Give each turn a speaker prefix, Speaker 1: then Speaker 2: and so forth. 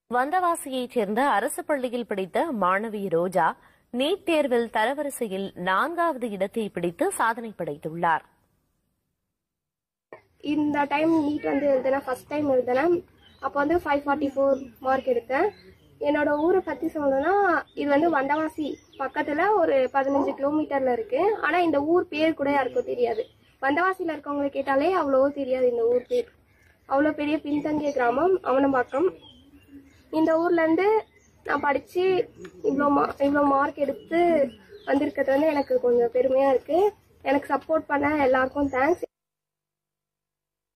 Speaker 1: வந்தவாசியைச் சேர்ந்த அரசு பள்ளியில் படித்த மாணவி ரோஜா நீட் தேர்வில் தரவரிசையில் நான்காவது இடத்தை பிடித்து சாதனை படைத்துள்ளார்
Speaker 2: இந்த டைம் நீட் வந்து எழுதினேன் ஃபர்ஸ்ட் டைம் எழுதினேன் அப்போ வந்து ஃபைவ் ஃபார்ட்டி ஃபோர் மார்க் எடுத்தேன் என்னோட ஊரை பற்றி சொல்லணும்னா இது வந்து வந்தவாசி பக்கத்தில் ஒரு பதினஞ்சு கிலோமீட்டரில் இருக்கு ஆனால் இந்த ஊர் பேர் கூட யாருக்கும் தெரியாது வந்தவாசியில் இருக்கவங்களை கேட்டாலே அவ்வளோ தெரியாது இந்த ஊர் பேர் அவ்வளோ பெரிய பின்தங்கிய கிராமம் அவனம்பாக்கம் இந்த ஊர்லேருந்து நான் படித்து இவ்வளோ மா இவ்வளோ மார்க் எடுத்து வந்திருக்கிறது வந்து எனக்கு கொஞ்சம் பெருமையாக இருக்குது எனக்கு சப்போர்ட் பண்ண எல்லாருக்கும் தேங்க்ஸ்